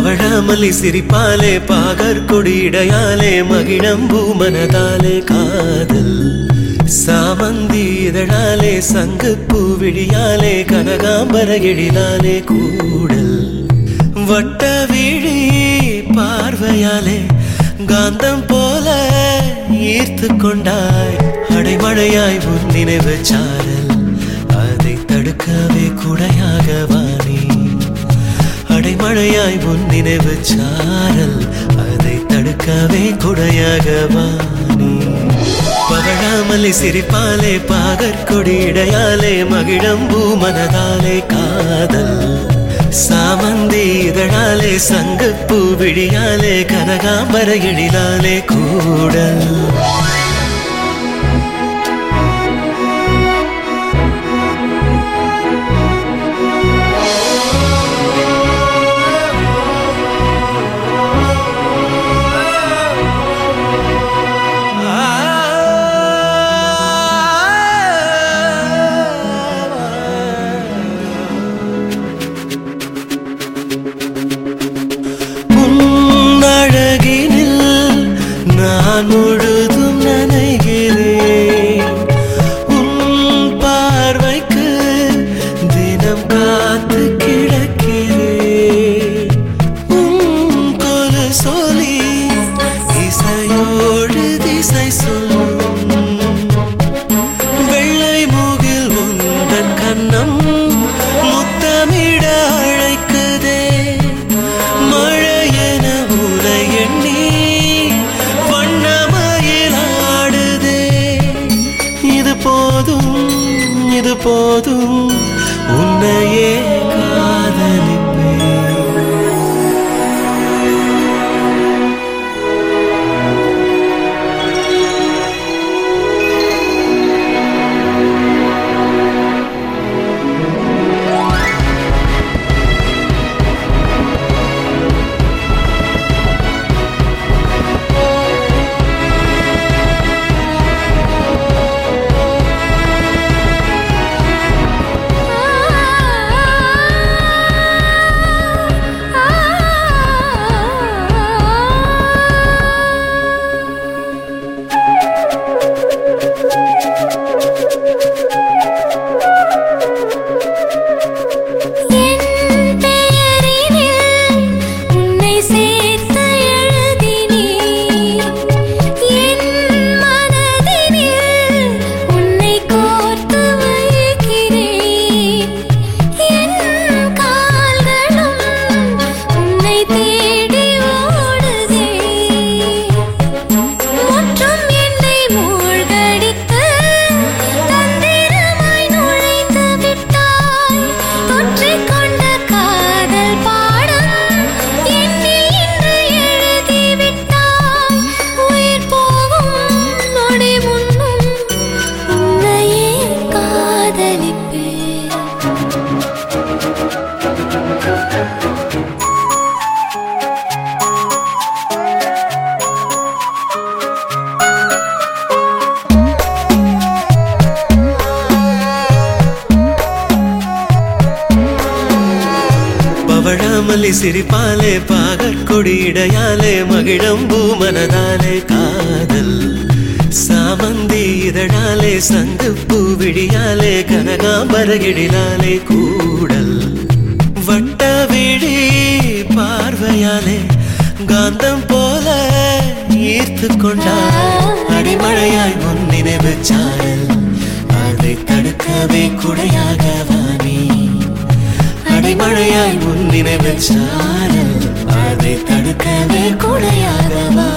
பவழமல்லி சிரிப்பாலே பாகர் கொடியிடையாலே மகிழம்பூ மனதாலே காதல் சாமந்தி இதழாலே சங்கு பூவிழியாலே கனகாம்பர எழிலாலே கூடல் வட்ட விழி பார்வையாலே காந்தம் போல ஈர்த்து கொண்டாய் அடைமழையாய் உன் நினைவு சாரல் அதை தடுக்கவே குடையாக வாணி அடைமழையாய் உன் நினைவு சாரல் அதை தடுக்கவே குடையாக வாணி பகழாமலை சிரிப்பாலே பாகற் கொடியிடையாலே மகிழம்பூ மனதாலே காதல் சாமந்தி இதழாலே சங்கப்பூ விழியாலே கனகாம்பர எழிலாலே கூடல் உன்னழகினில் நான் முழுதும் நனைகிறேன் உன் பார்வைக்கு தினம் காத்து கிடக்கிறேன் உன் கொலு சொல்லி இசையோடு திசை சொல்லும் வெள்ளை மூகில் உந்தன் கண்ணம் முத்தமிட அழைக்குதே மழையென உனை எண்ணி வண்ணமயில் ஆடுதே இது போதும் இது போதும் உன்னையே காதலிப்பேன் என் பெயரினில் உன்னை சேர்த்து எழுதினேன் என் மனதினில் உன்னை கோர்த்து வைக்கிறேன் என் கால்களும் உன்னை தேடி ஓடுதே முற்றும் என்னை மூழ்கடித்து தந்திரமாய் நுழைந்து விட்டாய் தொற்றிக் கொண்ட காதல் பாடம் என்னில் இன்று எழுதி விட்டாய் உயிர் போகும் நொடி முன்னும் உன்னையே காதலிப்பேன் பவழமல்லி சிரிப்பாலே பாகற் கொடியிடையாலே மகிழம்பூ மனதாலே காதல் சாமந்தி இதழாலே சங்கு பூவிழியாலே கனகாம்பர எழிலாலே கூடல் வட்ட விழி பார்வையாலே காந்தம் போல ஈர்த்து கொண்டாய் அடிமழையாய் உன் நினைவு சாரல் அதை தடுக்கவே குடையாக வாணி அடிமழையாய் உன் நினைவு சாரல் அதை தடுக்கவே குடையாக வா